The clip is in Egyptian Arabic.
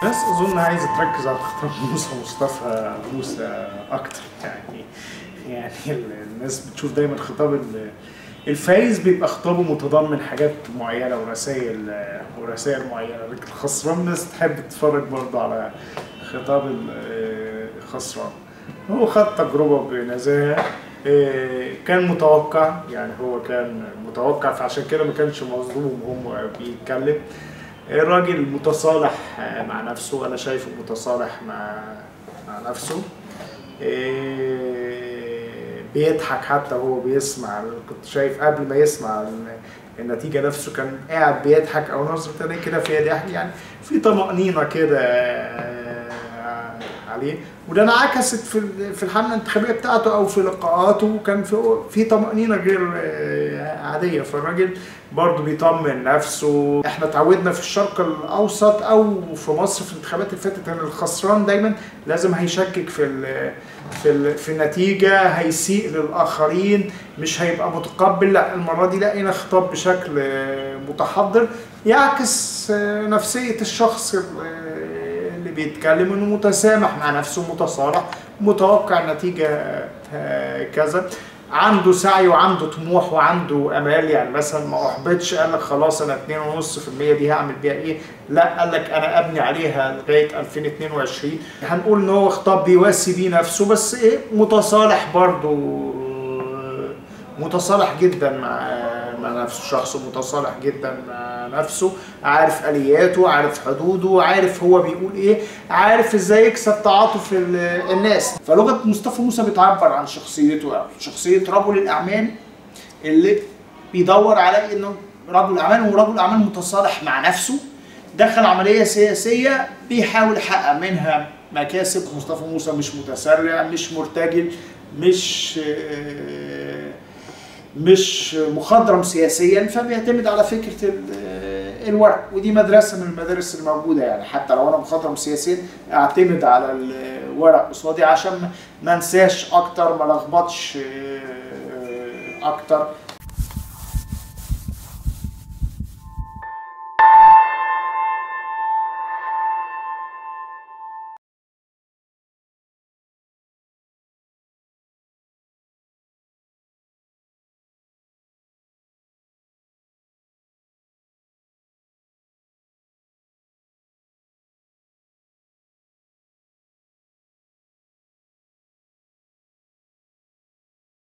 الناس اظن عايزه تركز على خطاب موسى مصطفى موسى اكتر يعني يعني الناس بتشوف دايما خطاب ال- الفايز بيبقى خطابه متضمن حاجات معينه ورسائل ورسائل معينه لكن الخسران الناس تحب تتفرج برضه على خطاب ال- الخسران هو خد تجربه بنزاهه إيه، كان متوقع يعني هو كان متوقع فعشان كده ما كانش مظلوم وهو بيتكلم الراجل متصالح مع نفسه انا شايفه متصالح مع مع نفسه إيه، بيضحك حتى وهو بيسمع كنت شايف قبل ما يسمع ال- النتيجه نفسه كان قاعد بيضحك او نظره عينيه كده فيها ضحك يعني في طمانينه كده آه، عليه وده انعكست في ال- في الحمله الانتخابيه بتاعته او في لقاءاته كان في في طمانينه غير آه، عاديه فالراجل برضه بيطمن نفسه احنا اتعودنا في الشرق الاوسط او في مصر في الانتخابات اللي فاتت ان الخسران دايما لازم هيشكك في ال في ال في النتيجه هيسيء للاخرين مش هيبقى متقبل لا المره دي لقينا خطاب بشكل آه، متحضر يعكس آه، نفسيه الشخص ال- اللي بيتكلم انه متسامح مع نفسه متصالح متوقع النتيجه آه، كذا عنده سعي وعنده طموح وعنده امال يعني مثلا ما احبطش قال لك خلاص انا 2.5% دي هعمل بيها ايه لا قال لك انا ابني عليها لغايه 2022 هنقول ان هو خطاب بيواسي بيه نفسه بس ايه متصالح برضه متصالح جدا مع مع نفسه شخص متصالح جدا مع نفسه عارف الياته عارف حدوده عارف هو بيقول ايه عارف ازاي يكسب تعاطف ال- الناس فلغه مصطفى موسى بتعبر عن شخصيته أوي. شخصيه رجل الاعمال اللي بيدور على انه رجل اعمال ورجل اعمال متصالح مع نفسه دخل عمليه سياسيه بيحاول يحقق منها مكاسب مصطفى موسى مش متسرع مش مرتجل مش آه، مش مخضرم سياسيا فبيعتمد على فكره ال- الورق ودي مدرسه من المدارس الموجوده يعني حتى لو انا مخضرم سياسيا اعتمد على الورق قصادي عشان ما- ما انساش اكتر ما لخبطش آه، اكتر